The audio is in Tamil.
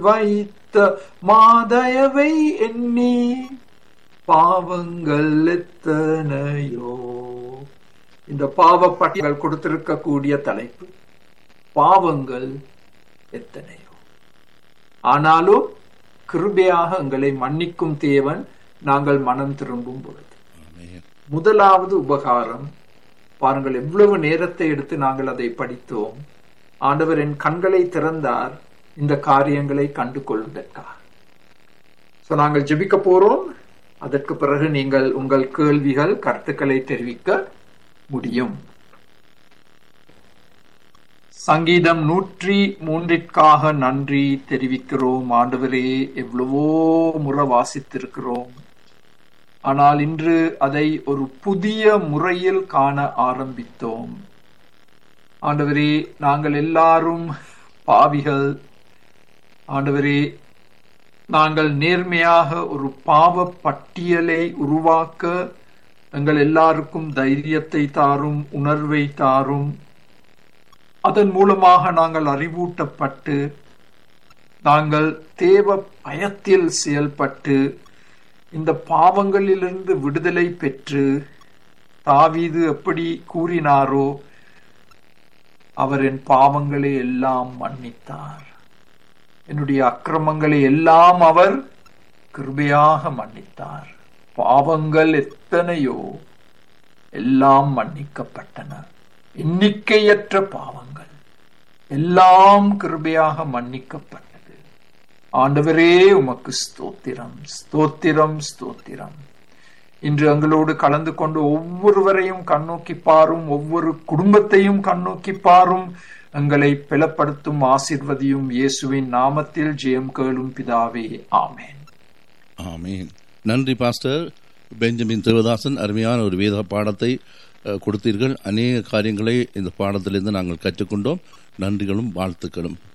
வைத்த மாதயவை எண்ணி பாவங்கள் எத்தனையோ இந்த பாவ பட்டியல் கொடுத்திருக்கக்கூடிய தலைப்பு பாவங்கள் எத்தனையோ ஆனாலும் கிருபையாக எங்களை மன்னிக்கும் தேவன் நாங்கள் மனம் திரும்பும் பொழுது ஆமென். முதலாவது உபகாரம் பாருங்கள் எவ்வளவு நேரத்தை எடுத்து நாங்கள் அதை படித்தோம் ஆண்டவர் என் கண்களை திறந்தார் இந்த காரியங்களை கண்டு கொள்வதற்காக So, நாங்கள் ஜெபிக்க போறோம் அதற்கு பிறகு நீங்கள் உங்கள் கேள்விகள் கருத்துக்களை தெரிவிக்க முடியும் சங்கீதம் நூற்றி மூன்றிற்காக நன்றி தெரிவிக்கிறோம் ஆண்டவரே எவ்வளவோ முறை வாசித்திருக்கிறோம் ஆனால் இன்று அதை ஒரு புதிய முறையில் காண ஆரம்பித்தோம் ஆண்டவரே நாங்கள் எல்லாரும் பாவிகள் ஆண்டவரே நாங்கள் நேர்மையாக ஒரு பாவ பட்டியலை உருவாக்க எங்கள் எல்லாருக்கும் தைரியத்தை தாரும் உணர்வை தாரும் அதன் மூலமாக நாங்கள் அறிவூட்டப்பட்டு நாங்கள் தேவ பயத்தில் செயல்பட்டு இந்த பாவங்களிலிருந்து விடுதலை பெற்று தாவீது எப்படி கூறினாரோ அவர் என் பாவங்களை எல்லாம் மன்னித்தார் என்னுடைய அக்கிரமங்களை எல்லாம் அவர் கிருபையாக மன்னித்தார் பாவங்கள் எத்தனையோ எல்லாம் மன்னிக்கப்பட்டன எண்ணிக்கையற்ற பாவங்கள் எல்லாம் கிருபையாக மன்னிக்கப்பட்டது ஆண்டவரே உமக்கு ஸ்தோத்திரம் ஸ்தோத்திரம் ஸ்தோத்திரம் இன்று எங்களோடு கலந்து கொண்டு ஒவ்வொருவரையும் கண்ணோக்கி பாரும் ஒவ்வொரு குடும்பத்தையும் கண்ணோக்கி பாரும் எங்களை பிளப்படுத்தும் ஆசிர்வதியும் இயேசுவின் நாமத்தில் ஜெயம் கேளும் பிதாவே ஆமேன் ஆமீன் நன்றி பாஸ்டர் பெஞ்சமின் சிவதாசன் அருமையான ஒரு வேத பாடத்தை அஹ், கொடுத்தீர்கள் அநேக காரியங்களை இந்த பாடத்திலிருந்து நாங்கள் கற்றுக்கொண்டோம் நன்றிகளும் வாழ்த்துக்களும்